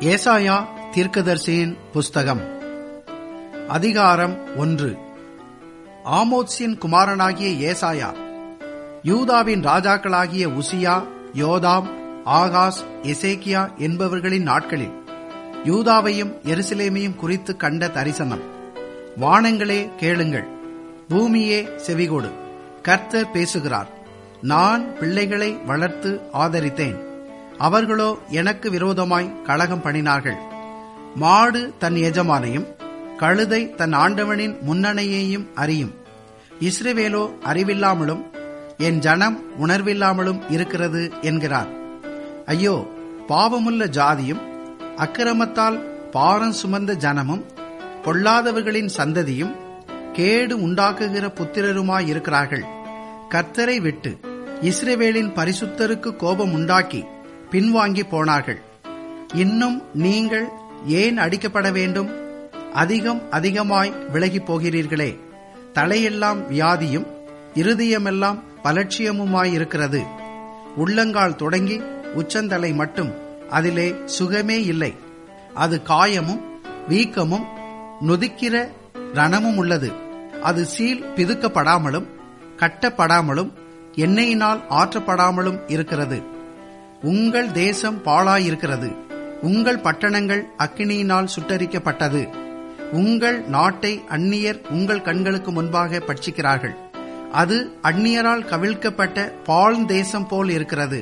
ஏசாயா தீர்க்கதரிசியின் புஸ்தகம் அதிகாரம் ஒன்று ஆமோத்சின் குமாரனாகிய ஏசாயா யூதாவின் ராஜாக்களாகிய உசியா யோதாம் ஆகாஸ் எசேக்கியா என்பவர்களின் நாட்களில் யூதாவையும் எருசலேமையும் குறித்து கண்ட தரிசனம் வானங்களே கேளுங்கள் பூமியே செவிகொடு கர்த்தர் பேசுகிறார் நான் பிள்ளைகளை வளர்த்து ஆதரித்தேன் அவர்களோ எனக்கு விரோதமாய் கலகம் பண்ணினார்கள் மாடு தன் எஜமானையும் கழுதை தன் ஆண்டவனின் முன்னணையையும் அறியும் இஸ்ரவேலோ அறிவில்லாமலும் என் ஜனம் உணர்வில்லாமலும் இருக்கிறது என்கிறார் ஐயோ பாவமுள்ள ஜாதியும் அக்கிரமத்தால் பாரம் சுமந்த ஜனமும் பொல்லாதவர்களின் சந்ததியும் கேடு உண்டாக்குகிற புத்திரருமாயிருக்கிறார்கள் கர்த்தரை விட்டு இஸ்ரவேலின் பரிசுத்தருக்கு கோபம் உண்டாக்கி பின்வாங்கி போனார்கள் இன்னும் நீங்கள் ஏன் அடிக்கப்பட வேண்டும் அதிகம் அதிகமாய் விலகிப் போகிறீர்களே தலையெல்லாம் வியாதியும் இருதயமெல்லாம் பலட்சியமுமாயிருக்கிறது உள்ளங்கால் தொடங்கி உச்சந்தலை மட்டும் அதிலே சுகமே இல்லை அது காயமும் வீக்கமும் நொதிக்கிற ரணமும் உள்ளது அது சீல் பிதுக்கப்படாமலும் கட்டப்படாமலும் எண்ணெயினால் ஆற்றப்படாமலும் இருக்கிறது உங்கள் தேசம் பாழாயிருக்கிறது உங்கள் பட்டணங்கள் அக்கினியினால் சுட்டரிக்கப்பட்டது உங்கள் நாட்டை அந்நியர் உங்கள் கண்களுக்கு முன்பாக பட்சிக்கிறார்கள் அது அந்நியரால் கவிழ்க்கப்பட்ட பால் தேசம் போல் இருக்கிறது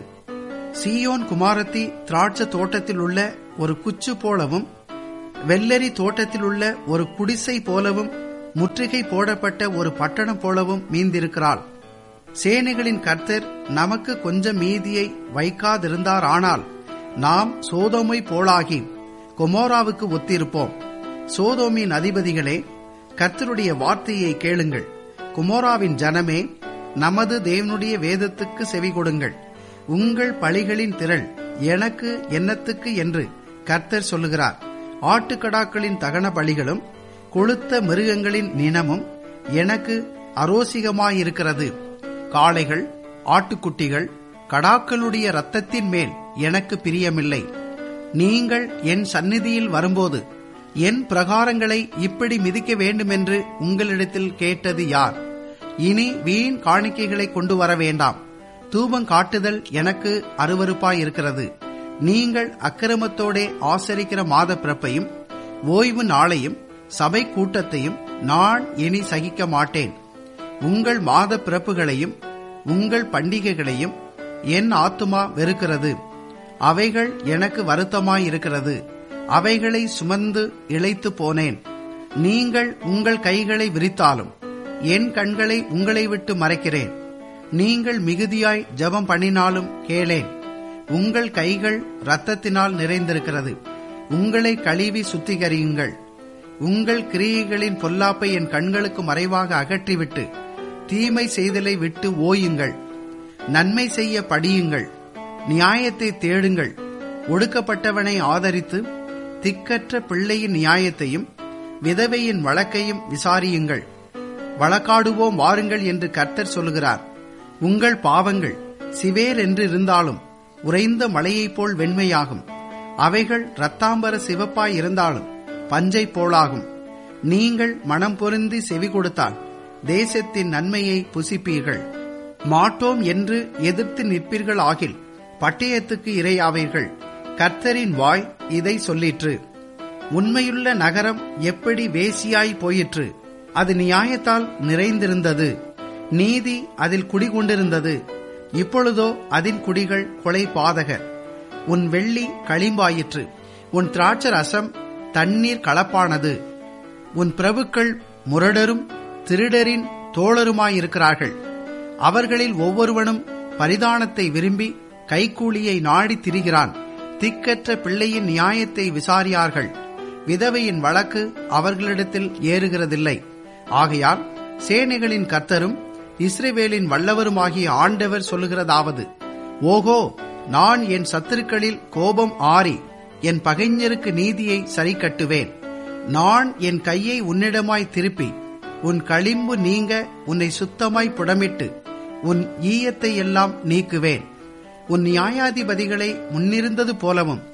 சீயோன் குமாரத்தி திராட்ச தோட்டத்தில் உள்ள ஒரு குச்சு போலவும் வெள்ளரி தோட்டத்தில் உள்ள ஒரு குடிசை போலவும் முற்றுகை போடப்பட்ட ஒரு பட்டணம் போலவும் மீந்திருக்கிறாள் சேனைகளின் கர்த்தர் நமக்கு கொஞ்சம் மீதியை வைக்காதிருந்தார் ஆனால் நாம் சோதோமை போலாகி கொமோராவுக்கு ஒத்திருப்போம் சோதோமின் அதிபதிகளே கர்த்தருடைய வார்த்தையை கேளுங்கள் குமோராவின் ஜனமே நமது தேவனுடைய வேதத்துக்கு செவி கொடுங்கள் உங்கள் பழிகளின் திரள் எனக்கு என்னத்துக்கு என்று கர்த்தர் சொல்லுகிறார் ஆட்டுக்கடாக்களின் தகன பலிகளும் கொளுத்த மிருகங்களின் நினமும் எனக்கு அரோசிகமாயிருக்கிறது காளைகள் ஆட்டுக்குட்டிகள் கடாக்களுடைய இரத்தத்தின் மேல் எனக்கு பிரியமில்லை நீங்கள் என் சந்நிதியில் வரும்போது என் பிரகாரங்களை இப்படி மிதிக்க வேண்டுமென்று உங்களிடத்தில் கேட்டது யார் இனி வீண் காணிக்கைகளை கொண்டு வர வேண்டாம் தூபம் காட்டுதல் எனக்கு அருவறுப்பாயிருக்கிறது நீங்கள் அக்கிரமத்தோடே ஆசரிக்கிற மாத பிறப்பையும் ஓய்வு நாளையும் சபை கூட்டத்தையும் நான் இனி சகிக்க மாட்டேன் உங்கள் மாத பிறப்புகளையும் உங்கள் பண்டிகைகளையும் என் ஆத்துமா வெறுக்கிறது அவைகள் எனக்கு வருத்தமாயிருக்கிறது அவைகளை சுமந்து இழைத்து போனேன் நீங்கள் உங்கள் கைகளை விரித்தாலும் என் கண்களை உங்களை விட்டு மறைக்கிறேன் நீங்கள் மிகுதியாய் ஜெபம் பண்ணினாலும் கேளேன் உங்கள் கைகள் இரத்தத்தினால் நிறைந்திருக்கிறது உங்களை கழுவி சுத்திகரியுங்கள் உங்கள் கிரியைகளின் பொல்லாப்பை என் கண்களுக்கு மறைவாக அகற்றிவிட்டு தீமை செய்தலை விட்டு ஓயுங்கள் நன்மை செய்ய படியுங்கள் நியாயத்தை தேடுங்கள் ஒடுக்கப்பட்டவனை ஆதரித்து திக்கற்ற பிள்ளையின் நியாயத்தையும் விதவையின் வழக்கையும் விசாரியுங்கள் வழக்காடுவோம் வாருங்கள் என்று கர்த்தர் சொல்லுகிறார் உங்கள் பாவங்கள் சிவேர் என்று இருந்தாலும் உறைந்த மலையைப் போல் வெண்மையாகும் அவைகள் இரத்தாம்பர சிவப்பாய் இருந்தாலும் பஞ்சை போலாகும் நீங்கள் மனம் பொருந்தி செவி கொடுத்தால் தேசத்தின் நன்மையை புசிப்பீர்கள் மாட்டோம் என்று எதிர்த்து நிற்பீர்கள் ஆகில் பட்டயத்துக்கு இரையாவீர்கள் கர்த்தரின் வாய் இதை சொல்லிற்று உண்மையுள்ள நகரம் எப்படி வேசியாய் போயிற்று அது நியாயத்தால் நிறைந்திருந்தது நீதி அதில் குடிகொண்டிருந்தது இப்பொழுதோ அதன் குடிகள் கொலை பாதகர் உன் வெள்ளி களிம்பாயிற்று உன் திராட்ச ரசம் தண்ணீர் கலப்பானது உன் பிரபுக்கள் முரடரும் திருடரின் தோழருமாயிருக்கிறார்கள் அவர்களில் ஒவ்வொருவனும் பரிதானத்தை விரும்பி கைக்கூலியை நாடி திரிகிறான் திக்கற்ற பிள்ளையின் நியாயத்தை விசாரியார்கள் விதவையின் வழக்கு அவர்களிடத்தில் ஏறுகிறதில்லை ஆகையால் சேனைகளின் கர்த்தரும் இஸ்ரேவேலின் வல்லவருமாகிய ஆண்டவர் சொல்லுகிறதாவது ஓகோ நான் என் சத்துருக்களில் கோபம் ஆறி என் பகைஞருக்கு நீதியை சரி கட்டுவேன் நான் என் கையை உன்னிடமாய் திருப்பி உன் களிம்பு நீங்க உன்னை சுத்தமாய் புடமிட்டு உன் ஈயத்தை எல்லாம் நீக்குவேன் உன் நியாயாதிபதிகளை முன்னிருந்தது போலவும்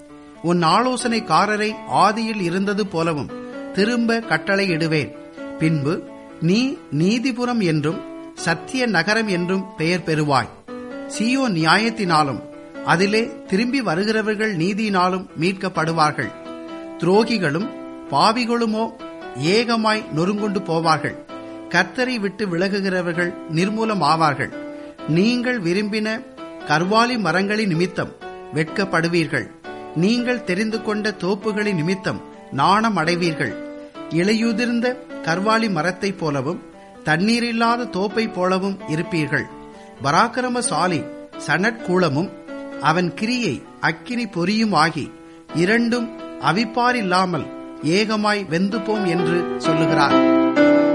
உன் ஆலோசனைக்காரரை ஆதியில் இருந்தது போலவும் திரும்ப கட்டளையிடுவேன் பின்பு நீ நீதிபுரம் என்றும் சத்திய நகரம் என்றும் பெயர் பெறுவாய் சீயோ நியாயத்தினாலும் அதிலே திரும்பி வருகிறவர்கள் நீதியினாலும் மீட்கப்படுவார்கள் துரோகிகளும் பாவிகளுமோ ஏகமாய் நொறுங்குண்டு போவார்கள் கர்த்தரை விட்டு விலகுகிறவர்கள் நிர்மூலம் ஆவார்கள் நீங்கள் விரும்பின கர்வாலி மரங்களின் நிமித்தம் வெட்கப்படுவீர்கள் நீங்கள் தெரிந்து கொண்ட தோப்புகளின் நிமித்தம் நாணம் அடைவீர்கள் இலையுதிர்ந்த கர்வாலி மரத்தைப் போலவும் தண்ணீரில்லாத தோப்பைப் போலவும் இருப்பீர்கள் பராக்கிரமசாலி சனட்கூலமும் அவன் கிரியை அக்கினி பொரியும் ஆகி இரண்டும் அவிப்பாரில்லாமல் ஏகமாய் வெந்துபோம் என்று சொல்லுகிறார்